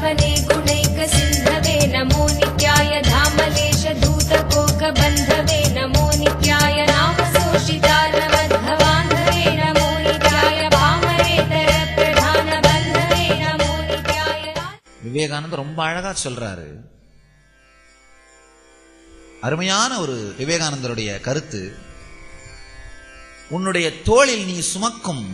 पावने गुणैक सिन्धवे नमो नित्याय धामलेश धूतकोकबन्धवे नमो नित्याय नाम शोषितारमद्धवान्धवे नमो नित्याय पामरेतर प्रधान बन्धवे नमो नित्याय விவேகானந்தர் ரொம்ப அழகா சொல்றாரு அருமையான ஒரு விவேகானந்தருடைய கருத்து உன்னுடைய தோளில் நீ சுமக்கும்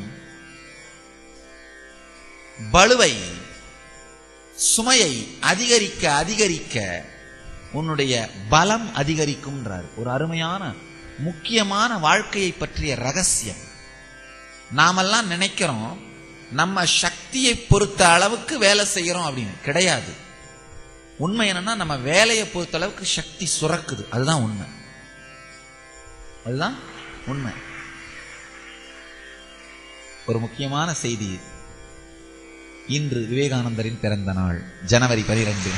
பளுவை சுமையை அதிகரிக்க அதிகரிக்க உன்னுடைய பலம் அதிகரிக்கும்ன்றார் ஒரு அருமையான முக்கியமான வாழ்க்கையை பற்றிய ரகசியம் நாமெல்லாம் நினைக்கிறோம் நம்ம சக்தியை பொறுத்த அளவுக்கு வேலை செய்யறோம் அப்படின்னு கிடையாது உண்மை என்னன்னா நம்ம வேலையை பொறுத்த அளவுக்கு சக்தி சுரக்குது அதுதான் உண்மை அதுதான் உண்மை ஒரு முக்கியமான செய்தி இன்று விவேகானந்தரின் பிறந்த நாள் ஜனவரி பனிரெண்டு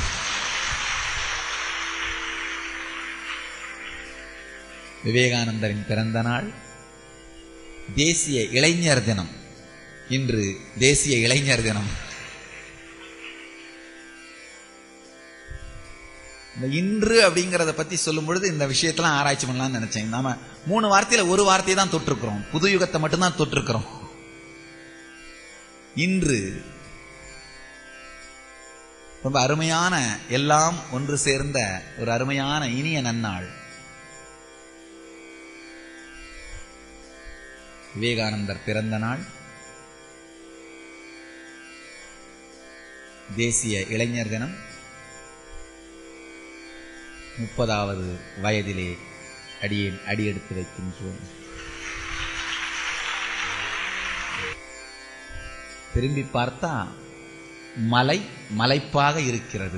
விவேகானந்தரின் பிறந்த நாள் தேசிய இளைஞர் தினம் இன்று தேசிய இளைஞர் தினம் இந்த இன்று அப்படிங்கறத பத்தி சொல்லும் பொழுது இந்த விஷயத்தெல்லாம் ஆராய்ச்சி பண்ணலாம்னு நினைச்சேன் நாம மூணு வார்த்தையில ஒரு வார்த்தையை தான் தொட்டிருக்கிறோம் புது யுகத்தை மட்டும்தான் தொட்டிருக்கிறோம் இன்று ரொம்ப அருமையான எல்லாம் ஒன்று சேர்ந்த ஒரு அருமையான இனிய நன்னாள் விவேகானந்தர் பிறந்த நாள் தேசிய இளைஞர் தினம் முப்பதாவது வயதிலே அடியேன் அடியெடுத்து வைக்கின்றோம் திரும்பி பார்த்தா மலை மலைப்பாக இருக்கிறது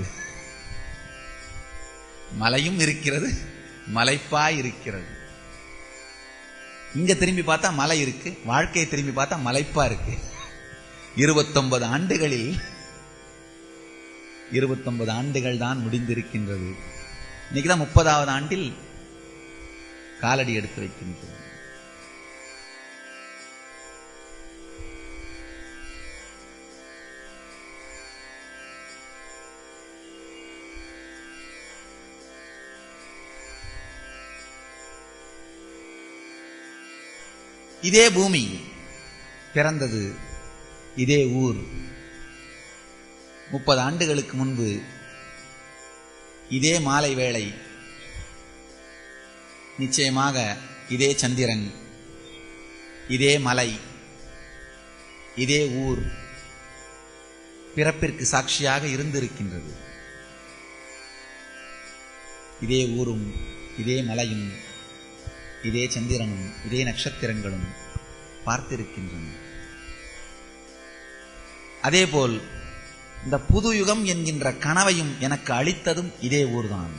மலையும் இருக்கிறது மலைப்பாய் இருக்கிறது இங்க திரும்பி பார்த்தா மலை இருக்கு வாழ்க்கையை திரும்பி பார்த்தா மலைப்பா இருக்கு இருபத்தொன்பது ஆண்டுகளில் இருபத்தொன்பது ஆண்டுகள் தான் முடிந்திருக்கின்றது இன்னைக்கு தான் முப்பதாவது ஆண்டில் காலடி எடுத்து வைக்கின்றோம் இதே பூமி பிறந்தது இதே ஊர் முப்பது ஆண்டுகளுக்கு முன்பு இதே மாலை வேளை நிச்சயமாக இதே சந்திரன் இதே மலை இதே ஊர் பிறப்பிற்கு சாட்சியாக இருந்திருக்கின்றது இதே ஊரும் இதே மலையும் இதே சந்திரனும் இதே நட்சத்திரங்களும் பார்த்திருக்கின்றன அதேபோல் இந்த புது யுகம் என்கின்ற கனவையும் எனக்கு அளித்ததும் இதே ஊர்தான்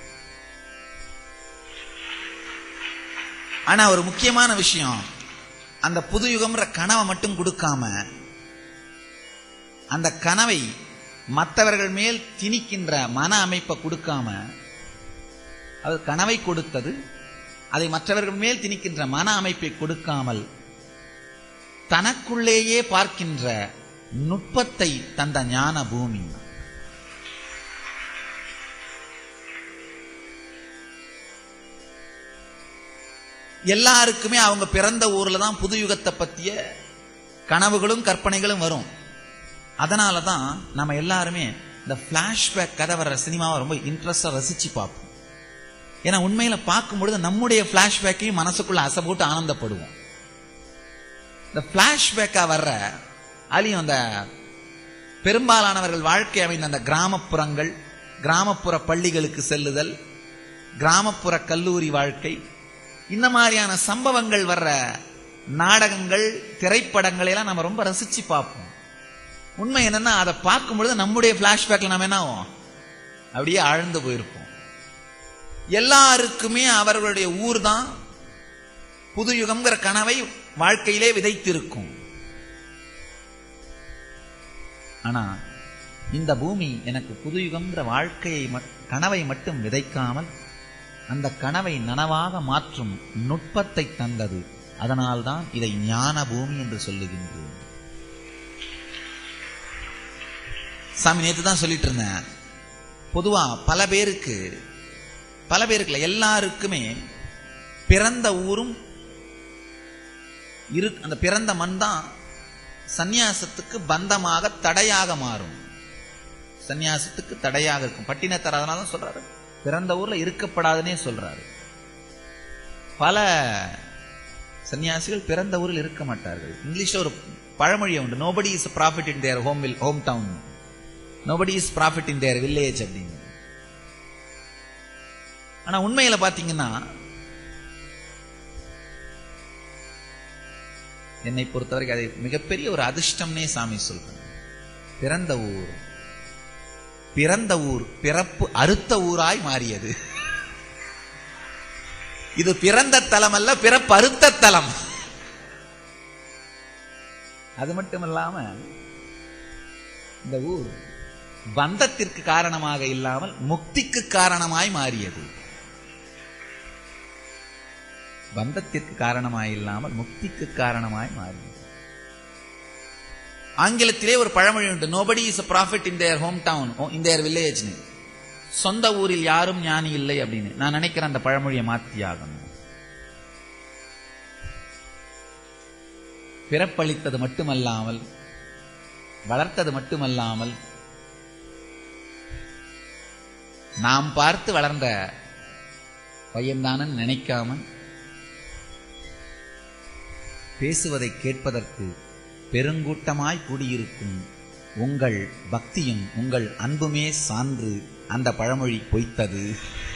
ஆனா ஒரு முக்கியமான விஷயம் அந்த புது யுகம்ன்ற கனவை மட்டும் கொடுக்காம அந்த கனவை மற்றவர்கள் மேல் திணிக்கின்ற மன அமைப்பை கொடுக்காம அது கனவை கொடுத்தது அதை மற்றவர்கள் மேல் திணிக்கின்ற மன அமைப்பை கொடுக்காமல் தனக்குள்ளேயே பார்க்கின்ற நுட்பத்தை தந்த ஞான பூமி எல்லாருக்குமே அவங்க பிறந்த ஊர்ல தான் புது யுகத்தை பத்திய கனவுகளும் கற்பனைகளும் வரும் அதனால தான் நம்ம எல்லாருமே இந்த பிளாஷ்பேக் கதை வர்ற சினிமாவை ரொம்ப இன்ட்ரெஸ்டா ரசிச்சு பார்ப்போம் ஏன்னா உண்மையில பார்க்கும் பொழுது நம்முடைய பிளாஷ்பேக்கையும் மனசுக்குள்ள அசை போட்டு ஆனந்தப்படுவோம் இந்த பிளாஷ்பேக்கா வர்ற அதுலயும் அந்த பெரும்பாலானவர்கள் வாழ்க்கை அமைந்த அந்த கிராமப்புறங்கள் கிராமப்புற பள்ளிகளுக்கு செல்லுதல் கிராமப்புற கல்லூரி வாழ்க்கை இந்த மாதிரியான சம்பவங்கள் வர்ற நாடகங்கள் திரைப்படங்களை எல்லாம் நம்ம ரொம்ப ரசிச்சு பார்ப்போம் உண்மை என்னன்னா அதை பார்க்கும் பொழுது நம்முடைய பிளாஷ்பேக்ல நம்ம என்ன ஆகும் அப்படியே ஆழ்ந்து போயிருப்போம் எல்லாருக்குமே அவர்களுடைய ஊர் தான் புது யுகம்ங்கிற கனவை வாழ்க்கையிலே விதைத்திருக்கும் ஆனா இந்த பூமி எனக்கு புது யுகம்ன்ற வாழ்க்கையை மட்- கனவை மட்டும் விதைக்காமல் அந்த கனவை நனவாக மாற்றும் நுட்பத்தை தந்தது அதனால்தான் இதை ஞான பூமி என்று சொல்லுகின்றோம் சாமி நேத்து தான் சொல்லிட்டு இருந்தேன் பொதுவா பல பேருக்கு பல பேருக்குல எல்லாருக்குமே பிறந்த ஊரும் இரு அந்த பிறந்த மண் தான் சந்நியாசத்துக்கு பந்தமாக தடையாக மாறும் சந்நியாசத்துக்கு தடையாக இருக்கும் பட்டினத்தர் அதனால தான் சொல்றாரு பிறந்த ஊர்ல இருக்கப்படாதுன்னே சொல்றாரு பல சன்னியாசிகள் பிறந்த ஊரில் இருக்க மாட்டார்கள் இங்கிலீஷ்ல ஒரு பழமொழி உண்டு nobody is profit in their home will home town nobody is profit in their village அப்படின்னு ஆனா உண்மையில பாத்தீங்கன்னா என்னை பொறுத்தவரைக்கும் அதை மிகப்பெரிய ஒரு அதிர்ஷ்டம்னே சாமி சொல்றேன் பிறந்த ஊர் பிறந்த ஊர் பிறப்பு அறுத்த ஊராய் மாறியது இது பிறந்த தலம் அல்ல பிறப்பு அறுத்த தலம் அது மட்டும் இல்லாம இந்த ஊர் பந்தத்திற்கு காரணமாக இல்லாமல் முக்திக்கு காரணமாய் மாறியது பந்தத்திற்கு காரணமாய் இல்லாமல் முக்திக்கு காரணமாய் மாறியது ஆங்கிலத்திலே ஒரு பழமொழி உண்டு nobody is profit in their home town in their வில்லேஜ்னு சொந்த ஊரில் யாரும் ஞானி இல்லை அப்படின்னு நான் நினைக்கிறேன் அந்த பழமொழியை மாற்றியாகணும் பிறப்பளித்தது மட்டுமல்லாமல் வளர்த்தது மட்டுமல்லாமல் நாம் பார்த்து வளர்ந்த பையன்தானு நினைக்காம பேசுவதை கேட்பதற்கு பெருங்கூட்டமாய் கூடியிருக்கும் உங்கள் பக்தியும் உங்கள் அன்புமே சான்று அந்த பழமொழி பொய்த்தது